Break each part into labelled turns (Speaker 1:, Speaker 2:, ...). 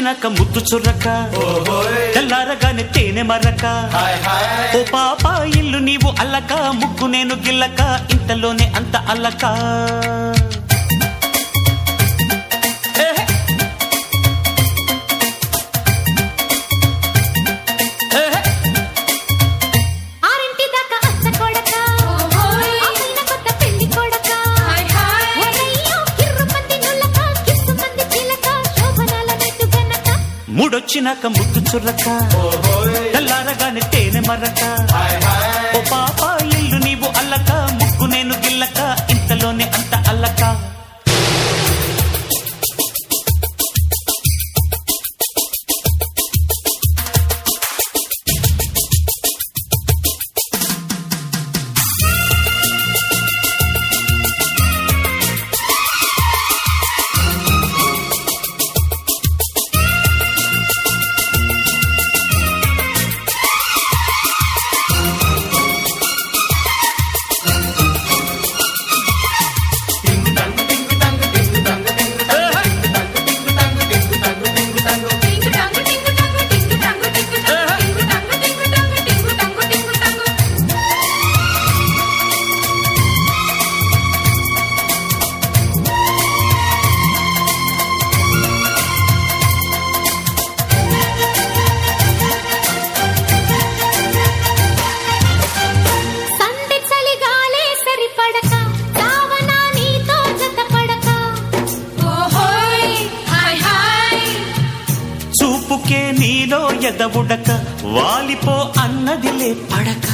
Speaker 1: మూడొచ్చినాక ముద్దు చుర్రక తెల్లారగానే తేనె మరక ఓ పాప ఇల్లు నీవు అల్లక ముగ్గు నేను గిల్లక ఇంతలోనే అంత అల్లక ఏహే. ఏహే.
Speaker 2: ఆరింటి దాకా అత్త కొడక అమ్మిన కొత్త పెళ్లి కొడక ఒరయ్యో కిర్రు మంది నుల్లక కిస్సు మంది చిలక శోభనాల నెట్టు గనక
Speaker 1: మూడొచ్చినాక ముద్దు చుర్రక తెల్లారగానే తేనె మరక ఓ పాప ఇల్లు నీవు అల్లక ముగ్గు నేను గిల్లక ఇంతలోనే అంత అల్లక
Speaker 2: టింగు టాంగు టింగు టాంగు టింగు టాంగు టింగు టాంగు టింగు టాంగు టింగు టాంగు టింగు టాంగు టింగు టాంగు సందె చలిగాలే సరిపడక సావనా నీతో జత పడక ఓహోయ్ హాయ్ హాయ్
Speaker 1: చూపుకే నీలో ఎదవుడక వాలిపో అన్నదిలే పడక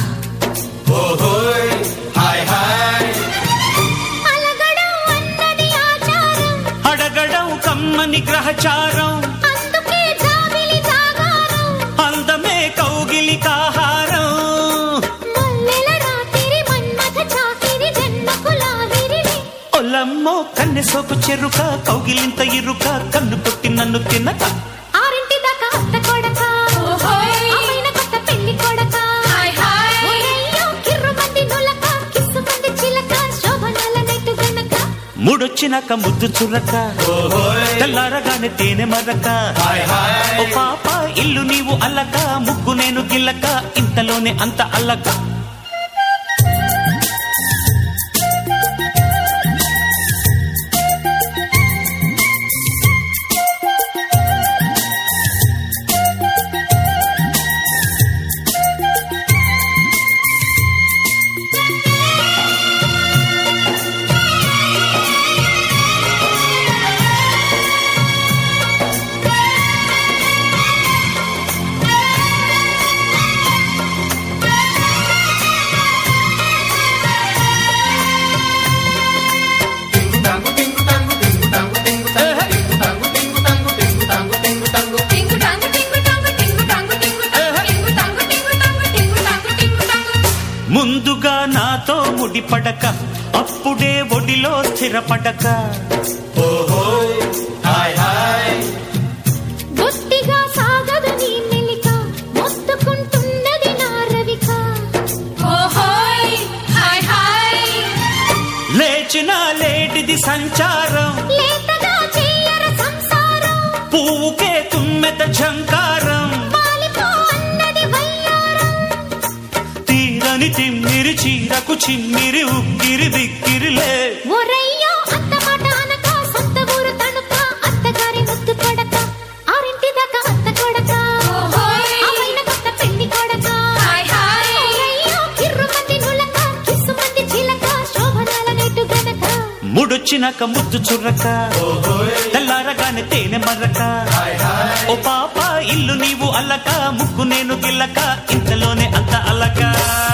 Speaker 2: అలగడం అన్నది ఆచారం
Speaker 1: అడగడం కమ్మని గ్రహచారం
Speaker 2: అందుకే జాబిలి జాగారం
Speaker 1: అందమే కౌగిలి కాహారం
Speaker 2: మల్లెల రాత్రి మన్మథ చాకిరి జన్మకు లాగిరిని
Speaker 1: ఒల్లమ్మో కన్నె సోపు చెరుక కౌగిలింత ఇరుక కన్ను కొట్టి నన్ను తినక
Speaker 2: ఆరింటి దాకా అత్త కొడక అమ్మైన కొత్త పెళ్లి కొడక ఒరయ్యో కిర్రు మంది నులక కిస్సు మంది చిలక శోభనాల నెట్టు గనక
Speaker 1: మూడొచ్చినాక ముద్దు చుర్రక తెల్లారగానే తేనె మరక ఓ పాప ఇల్లు నీవు అల్లక ముగ్గు నేను గిల్లక ఇంతలోనే అంత అల్లక
Speaker 2: టింగు టాంగు టింగు టాంగు టింగు టాంగు టింగు టాంగు టింగు టాంగు టింగు టాంగు టింగు టాంగు టింగు టాంగు
Speaker 1: ముందుగా నాతో ముడిపడక అప్పుడే ఒడిలో స్థిరపడక
Speaker 2: బొత్తిగా సాగదు నీ మెలిక మొత్తుకుంటున్నది నా రవిక ఓహోయ్ హాయ్ హాయ్
Speaker 1: లేచిన లేటిది సంచారం
Speaker 2: లేతగా చెయ్యర సంసారం
Speaker 1: పువ్వుకే తుమ్మెత ఝంకారం
Speaker 2: పాలిపో అన్నది వయ్యారం
Speaker 1: తీరని తిమ్మిరి చీరకు చిమ్మిరి ఉక్కిరి బిక్కిరిలే
Speaker 2: ఒరయ్యో అత్త మాట అనక సొంత ఊరు తణుక అత్తగారి ముద్దు కొడక ఆరింటి దాకా అత్త కొడక అమ్మైన కొత్త పెళ్లి కొడక ఒరయ్యో కిర్రు మంది నులక కిస్సు మంది చిలక శోభనాల నెట్టు గనక
Speaker 1: ముడొచ్చినాక ముద్దు చుర్రక తెల్లారగానే తేనె మర్రక ఓ పాప ఇల్లు నీవు అల్లక ముక్కు నేను గిల్లక ఇంతలోనే అంత అల్లక